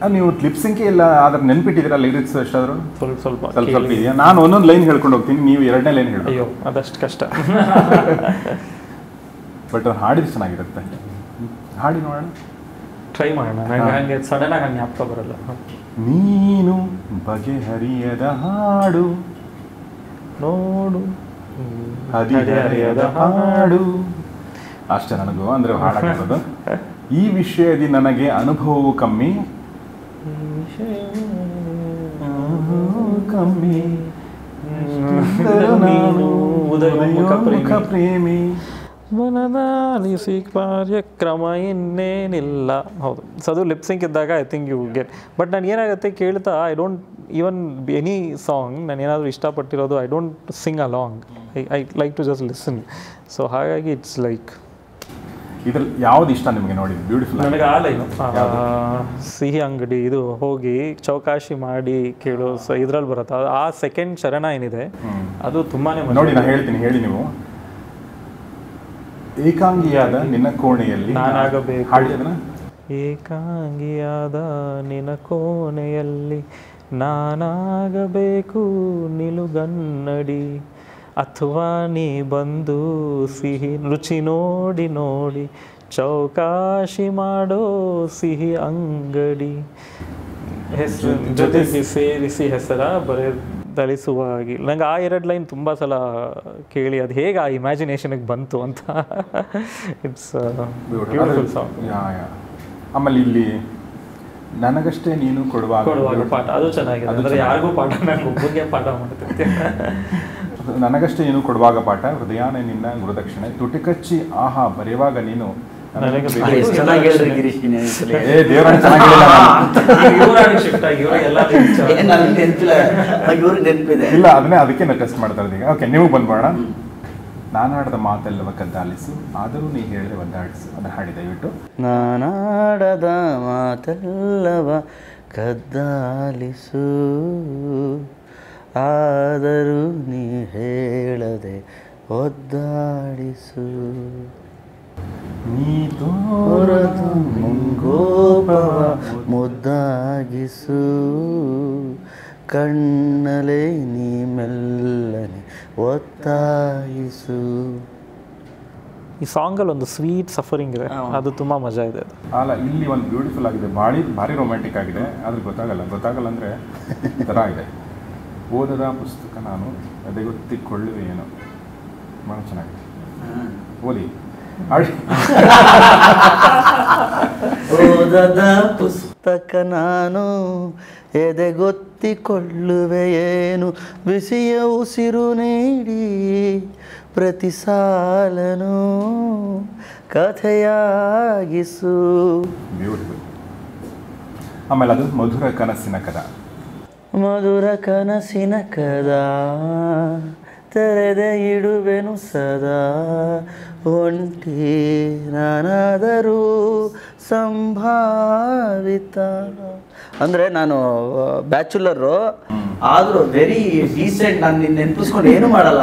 ಆ, ನೀವು ಲಿಪ್ಸಿಂಕೆ ಇಲ್ಲ ಆದ್ರೆ ನೆನ್ಪಿಟ್ಟಿದ್ದೀರಾ ಲಿರಿಕ್ಸ್ ಎಷ್ಟಾದ್ರು ಸ್ವಲ್ಪ ಸ್ವಲ್ಪ ಸ್ವಲ್ಪ ಸ್ವಲ್ಪ ಕೇಳಿ. ಇದೆಯಾ ನಾನು ಒಂದೊಂದು ಲೈನ್ ಹೇಳ್ಕೊಂಡು ಹೋಗ್ತೀನಿ ನೀವು ಎರಡನೇ ಲೈನ್ ಹೇಳಿ ಅಯ್ಯೋ ಅದಷ್ಟು ಕಷ್ಟ ಬಟ್ ಅವ್ರು ಹಾಡಿದ್ರೆ ಚೆನ್ನಾಗಿರುತ್ತೆ ಹಾಡಿ ನೋಡೋಣ ಟ್ರೈ ಮಾಡೋಣ ನಂಗೆ ಹಂಗೆ ಸಡನ್ ಆಗಿ ಹಂಗೆ ಜ್ಞಾಪಕ ಬರಲ್ಲ ನೀನು ಬಗೆಹರಿಯದ ಹಾಡು ನೋಡು ಹದಿಹರೆಯದ ಹಾಡು ಅಷ್ಟೇ ನನಗೂ ಅಂದ್ರೆ ಹಾಡಾಗಿರೋದು ಈ ವಿಷಯದಿ ನನಗೆ ಅನುಭವವು ಕಮ್ಮಿ ಕಮ್ಮಿ ನೀನು ಉದಯೋನ್ಮುಖ ಉದಯೋನ್ಮುಖ ಪ್ರೇಮಿ ಮನದಾಲಿಸಿ ಕಾರ್ಯಕ್ರಮ ಇನ್ನೇನಿಲ್ಲ ಹೌದು ಸೊ ಅದು ಲಿಪ್ಸಿಂಕ್ ಇದ್ದಾಗ I think you get but ನಾನು ಏನಾಗುತ್ತೆ ಕೇಳ್ತಾ I don't even any song ನಾನು ಏನಾದರೂ ಇಷ್ಟಪಟ್ಟಿರೋದು I don't sing a long I I like to just listen so ಹಾಗಾಗಿ ಇಟ್ಸ್ ಲೈಕ್ ಇದ್ರಲ್ಲಿ ಯಾವ್ದು ಇಷ್ಟ ನಿಮಗೆ ನೋಡಿ ಬ್ಯೂಟಿಫುಲ್ ನನಗೆ ಆ ಲೈನು ಸಿಹಿ ಅಂಗಡಿ ಇದು ಹೋಗಿ ಚೌಕಾಶಿ ಮಾಡಿ ಕೇಳೋ ಸೊ ಇದ್ರಲ್ಲಿ ಬರುತ್ತೆ ಅದು ಆ ಸೆಕೆಂಡ್ ಚರಣ ಏನಿದೆ ಅದು ತುಂಬಾನೇ ಮಜಾ ನೋಡಿ ನಾನು ಹೇಳ್ತೀನಿ ಹೇಳಿ ನೀವು ಏಕಾಂಗಿಯಾದ ನಿನ್ನ ಕೋಣೆಯಲ್ಲಿ ನಾನಾಗಬೇಕು. ಹಾಡಿ ಅದನ್ನ ಏಕಾಂಗಿಯಾದ ನಿನ ಕೋಣೆಯಲ್ಲಿ ನಾನಾಗಬೇಕು ನಿಲುಗನ್ನಡಿ ಅಥವಾ ನೀ ಬಂದು ಸಿಹಿ ರುಚಿ ನೋಡಿ ನೋಡಿ ಚೌಕಾಶಿ ಮಾಡೋ ಸಿಹಿ ಅಂಗಡಿ ಹೆಸರು ಜೊತೆಗೆ ಸೇರಿಸಿ ಹೆಸರ ಬರೆ ಧರಿಸುವ ಹಾಗೆ ನಂಗೆ ಆ ಎರಡು ಲೈನ್ ತುಂಬ ಸಲ ಕೇಳಿ ಅದು ಹೇಗೆ ಆ ಇಮ್ಯಾಜಿನೇಷನ್ಗೆ ಬಂತು ಅಂತ it's beautiful song yeah, yeah. ಆಮೇಲೆ ಇಲ್ಲಿ ನನಗಷ್ಟೇ ನೀನು ಕೊಡುವಾಗ ಕೊಡುವಾಗ ಪಾಠ ಅದು ಚೆನ್ನಾಗಿದೆ ಅದು ಅಂದ್ರೆ ಚೆನ್ನಾಗಿದೆ. ಯಾರಿಗೂ ಪಾಠ ನಾನು ಒಬ್ಬನಿಗೆ ಪಾಠ ಮಾಡ್ತಿದ್ದೆ ನನಗಷ್ಟೇ ನೀನು ಕೊಡುವಾಗ ಪಾಠ ಹೃದಯಾನೇ ನಿನ್ನ ಗುರುದಕ್ಷಿಣೆ ತುಟಿ ಕಚ್ಚಿ ಆಹಾ ಬರೆಯುವಾಗ ನೀನು ನನಗೆ ಬೇಕು. ಎಷ್ಟು ಚೆನ್ನಾಗಿ ಹೇಳಿದ್ರಿ ಗಿರೀಶ್ ನೀನು ಈ ಸಲ. ಏ ದೇವರ ಚೆನ್ನಾಗಿಲ್ಲ ಇವ್ರಾಗಿ ಶಿಫ್ಟ್ ಆಗಿ ಇವ್ರಿಗೆಲ್ಲ ಏ, ನನಗೆ ನೆನಪಿಲ್ಲ ಇವ್ರಿಗೆ ನೆನಪಿದೆ ಇಲ್ಲ ಅದನ್ನೇ ಅದಕ್ಕೆ ನಾನು ಟೆಸ್ಟ್ ಮಾಡ್ತಾ ಇರೋದು ಈಗ ಓಕೆ ನೀವು ಬಂದ್ಬೋಣ ನಾನಾಡದ ಮಾತೆಲ್ಲವ ಕದ್ದಾಲಿಸು ಆದರೂ ನೀ ಹೇಳಿದೆ ಒದ್ದಾಡಿಸು ಅದನ್ನ ಹಾಡಿ ದಯವಿಟ್ಟು ನಾನಾಡದ ಮಾತೆಲ್ಲವ ಕದ್ದಾಲಿಸು ಆದರೂ ನೀ ಹೇಳದೆ ಒದ್ದಾಡಿಸು ನೀ ಹೊರದು ಮುಂಗೋಪವ ಮುದ್ದಾಗಿಸು ಕಣ್ಣಲೆ ನೀ ಮೆಲ್ಲನೆ ಒತ್ತಾಯಿಸು ಈ ಸಾಂಗಲ್ಲಿ ಒಂದು ಸ್ವೀಟ್ ಸಫರಿಂಗ್ ಇದೆ ಅದು ತುಂಬಾ ಮಜಾ ಇದೆ ಅದು ಅಲ್ಲ ಇಲ್ಲಿ ಒಂದು ಬ್ಯೂಟಿಫುಲ್ ಆಗಿದೆ ಭಾರಿ ಭಾರಿ ರೊಮ್ಯಾಂಟಿಕ್ ಆಗಿದೆ ಆದ್ರೆ ಗೊತ್ತಾಗಲ್ಲ ಗೊತ್ತಾಗಲ್ಲ ಅಂದರೆ ಈ ಥರ ಇದೆ ಓದದ ಪುಸ್ತಕ ನಾನು ಎದೆಗೊತ್ತಿಕೊಳ್ಳುವೆ ಏನೋ ಭಾಳ ಚೆನ್ನಾಗಿದೆ ಓದಿ ಹಾಡಿ ಓದದ ಪುಸ್ತಕ ನಾನು ಎದೆಗೊತ್ತಿಕೊಳ್ಳುವೆ ಏನು ಬಿಸಿಯ ಉಸಿರು ನೀಡಿ ಪ್ರತಿ ಸಾಲನು ಕಥೆಯಾಗಿಸು ಬ್ಯೂಟಿಫುಲ್ ಆಮೇಲೆ ಅದು ಮಧುರ ಕನಸಿನ ಕದ ಮಧುರ ಕನಸಿನ ಕದ ತೆರೆದೆ ಇಡುವೆನು ಸದಾ ಒಂಟಿ ನಾನಾದರೂ ಸಂಭಾವಿತ ಅಂದರೆ ನಾನು ಬ್ಯಾಚುಲರು ಆದರೂ ವೆರಿ ಡೀಸೆಂಟ್ ನಾನು ನಿನ್ನ ನೆನಪಿಸ್ಕೊಂಡು ಏನು ಮಾಡಲ್ಲ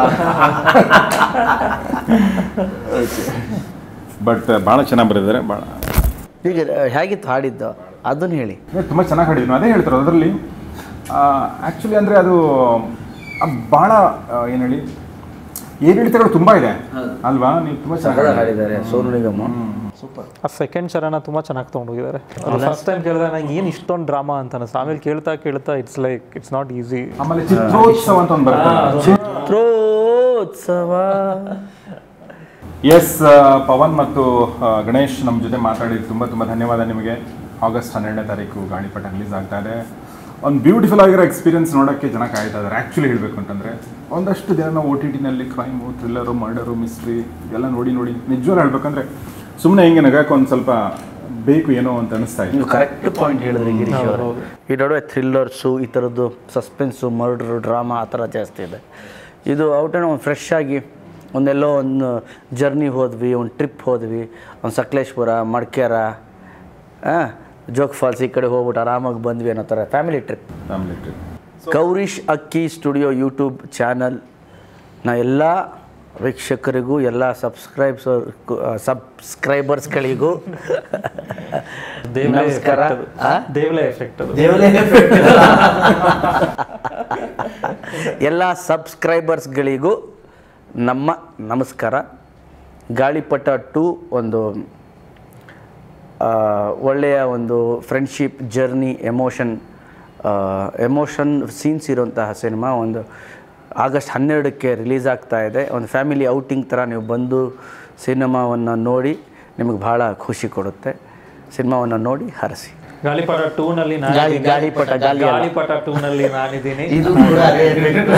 ಬಟ್ ಭಾಳ ಚೆನ್ನಾಗಿ ಬರೆದಿದ್ದಾರೆ ಭಾಳ ಈಗ ಹೇಗಿತ್ತು ಹಾಡಿದ್ದು ಅದನ್ನು ಹೇಳಿ ತುಂಬ ಚೆನ್ನಾಗಿ ಹಾಡಿದ್ರು ಅದೇ ಹೇಳ್ತಾರೆ ಅದರಲ್ಲಿ ಆ್ಯಕ್ಚುಲಿ ಅಂದರೆ ಅದು ಆ, ಭಾಳ ಏನು ಹೇಳಿ ಏರಿಳಿತಗಳು ತುಂಬ ಇದೆ ಅಲ್ವಾ ನೀವು ತುಂಬ ಚೆನ್ನಾಗಿ ಹಾಡಿದ್ದಾರೆ ಸೋನು ನಿಗಮ ಸೂಪರ್ ಆ ಸೆಕೆಂಡ್ ಚರಣ ತುಂಬಾ ಚೆನ್ನಾಗಿ ತೊಗೊಂಡೋಗಿದ್ದಾರೆ ಫಸ್ಟ್ ಟೈಮ್ ಕೇಳಿದಾಗ ನಂಗೆ ಏನು ಇಷ್ಟೊಂದು ಡ್ರಾಮಾ ಅಂತ ಅನಿಸ್ತು ಆಮೇಲೆ ಕೇಳ್ತಾ ಕೇಳ್ತಾ it's like it's not easy ಆಮೇಲೆ ಚಿತ್ರೋತ್ಸವ ಅಂತ ಒಂದು ಬರ್ತದೆ ಚಿತ್ರೋತ್ಸವ ಎಸ್ ಪವನ್ ಮತ್ತು ಆ, ಗಣೇಶ್ ನಮ್ಮ ಜೊತೆ ಮಾತಾಡಿ ತುಂಬ ತುಂಬ ಧನ್ಯವಾದ ನಿಮಗೆ ಆಗಸ್ಟ್ ಹನ್ನೆರಡನೇ ತಾರೀಕು ಗಾಳಿಪಟ ರಿಲೀಸ್ ಆಗ್ತಾ ಇದೆ ಒಂದು ಬ್ಯೂಟಿಫುಲ್ ಆಗಿರೋ ಎಕ್ಸ್ಪೀರಿಯನ್ಸ್ ನೋಡೋಕ್ಕೆ ಜನ ಕಾಯ್ತಾ ಇದ್ದಾರೆ ಆ್ಯಕ್ಚುಲಿ ಹೇಳಬೇಕು ಅಂತಂದರೆ ಒಂದಷ್ಟು ದಿನ ನಾವು ಓ ಟಿ ಟಿನಲ್ಲಿ ಕ್ರೈಮು ಥ್ರಿಲ್ಲರು ಮರ್ಡರು ಮಿಸ್ಟ್ರಿ ಎಲ್ಲ ನೋಡಿ ನೋಡಿ ನಿಜವಾಗ್ಲೂ ಹೇಳ್ಬೇಕಂದ್ರೆ ಸುಮ್ಮನೆ ಹಿಂಗೆ ನಗಕ್ಕೆ ಒಂದು ಸ್ವಲ್ಪ ಬೇಕು ಏನೋ ಅಂತ ಅನಿಸ್ತಾ ಇದೆ ನೀವು ಕರೆಕ್ಟ್ ಪಾಯಿಂಟ್ ಹೇಳಿದ್ರಿ ಗಿರೀಶ್ ಅವರು ಈ ನಡುವೆ ಥ್ರಿಲ್ಲರ್ಸು ಈ ಥರದ್ದು ಸಸ್ಪೆನ್ಸು ಮರ್ಡ್ರು ಡ್ರಾಮಾ ಆ ಥರ ಜಾಸ್ತಿ ಇದೆ ಇದು ಔಟ್ ಆ್ಯಂಡ್ ಒಂದು ಫ್ರೆಶ್ ಆಗಿ ಒಂದೆಲ್ಲೋ ಒಂದು ಜರ್ನಿ ಹೋದ್ವಿ ಒಂದು ಟ್ರಿಪ್ ಹೋದ್ವಿ ಒಂದು ಸಕಲೇಶ್ಪುರ ಮಡ್ಕೇರ ಆ, ಜೋಗ್ ಫಾಲ್ಸ್ ಈ ಕಡೆ ಹೋಗ್ಬಿಟ್ಟು ಆರಾಮಾಗಿ ಬಂದ್ವಿ ಅನ್ನೋ ಥರ family trip family trip Gowrish Akki studio YouTube channel ನಾ ಎಲ್ಲ ವೀಕ್ಷಕರಿಗೂ ಎಲ್ಲ ಸಬ್ಸ್ಕ್ರೈಬ್ಸ್ ಸಬ್ಸ್ಕ್ರೈಬರ್ಸ್ಗಳಿಗೂ ದೇವಲೆ ನಮಸ್ಕಾರ. effect ಅದು. ಆ? ದೇವಲೆ ಎಫೆಕ್ಟ್ ಅದು ಎಲ್ಲ ಸಬ್ಸ್ಕ್ರೈಬರ್ಸ್ಗಳಿಗೂ ನಮ್ಮ ನಮಸ್ಕಾರ ಗಾಳಿಪಟ ಟು ಒಂದು ಆ, ಒಳ್ಳೆಯ ಒಂದು friendship journey emotion emotion scenes ಇರುವಂತಹ ಸಿನಿಮಾ ಒಂದು ಆಗಸ್ಟ್ ಹನ್ನೆರಡಕ್ಕೆ ರಿಲೀಸ್ ಆಗ್ತಾ ಇದೆ ಒಂದು ಫ್ಯಾಮಿಲಿ ಔಟಿಂಗ್ ಥರ ನೀವು ಬಂದು ಸಿನಿಮಾವನ್ನು ನೋಡಿ ನಿಮಗೆ ಭಾಳ ಖುಷಿ ಕೊಡುತ್ತೆ ಸಿನಿಮಾವನ್ನು ನೋಡಿ ಹರಸಿ ಗಾಳಿಪಟ ಟೂ ನಲ್ಲಿ ಗಾಳಿ- ನಾನಿದ್ದೀನಿ. ಗಾಳಿಪಟ, ಗಾಳಿ ಅಲ್ಲ. ಗಾಳಿಪಟ ಟೂ ನಲ್ಲಿ ನಾನಿದ್ದೀನಿ ಇದು ಕೂಡ ಅದೇ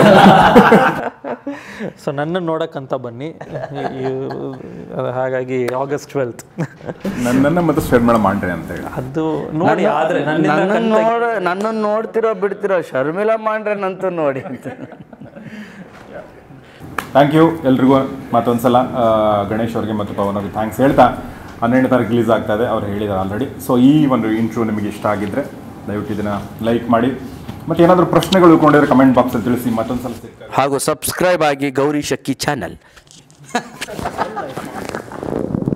ಸೊ ನನ್ನ ನೋಡಕ್ಕಂತ ಬನ್ನಿ ಈ- ಈ- ಅದು ಹಾಗಾಗಿ ಆಗಸ್ಟ್ ಟ್ವೆಲ್ತ್ ನನ್ನನ್ನು ಮತ್ತೆ ಶೇರ್ ಮಾಡೋ ಮಾಡ್ರಿ ಅಂತ ಹೇಳಿ ಅದು ನೋಡಿ ಆದ್ರೆ ನನ್ನಿಂದ ನನ್ನನ್ನು ಕಣ್ತೆಗ್- ನೋಡ ನನ್ನನ್ನು ನೋಡ್ತಿರೋ ಬಿಡ್ತಿರೋ ಶರ್ಮಿಳಾ ಮಾಡ್ರೆನಂತೂ ನೋಡಿ ಅಂತ ಥ್ಯಾಂಕ್ ಯು ಎಲ್ರಿಗೂ ಮತ್ತೊಂದು ಸಲ ಆ, ಗಣೇಶ್ ಅವ್ರಿಗೆ ಮತ್ತು ಪವನ್ ಅವ್ರಿಗೆ ಥ್ಯಾಂಕ್ಸ್ ಹೇಳ್ತಾ ಹನ್ನೆರಡನೇ ತಾರೀಕು ರಿಲೀಸ್ ಆಗ್ತಾ ಇದೆ ಅವ್ರು ಹೇಳಿದ್ದಾರೆ ಆಲ್ರೆಡಿ ಸೊ ಈ ಒಂದು ಇಂಟ್ರೂ ನಿಮಗೆ ಇಷ್ಟ ಆಗಿದ್ದರೆ ದಯವಿಟ್ಟು ಇದನ್ನು ಲೈಕ್ ಮಾಡಿ ಮತ್ತು ಏನಾದರೂ ಪ್ರಶ್ನೆಗಳು ಉಳ್ಕೊಂಡಿದ್ರೆ ಕಮೆಂಟ್ ಬಾಕ್ಸಲ್ಲಿ ತಿಳಿಸಿ ಮತ್ತೊಂದು ಸಲ ಸಿಗ್ತಾರೆ ಹಾಗೂ ಸಬ್ಸ್ಕ್ರೈಬ್ ಆಗಿ Gauri Shakki channel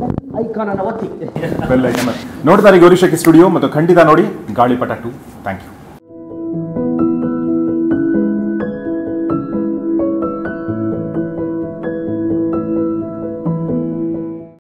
bell icon ನೋಡ್ತಾರೆ ಗೌರಿಶಕ್ಕಿ ಸ್ಟುಡಿಯೋ ಮತ್ತು ಖಂಡಿತ ನೋಡಿ ಗಾಳಿಪಟ ಟು ಥ್ಯಾಂಕ್ ಯು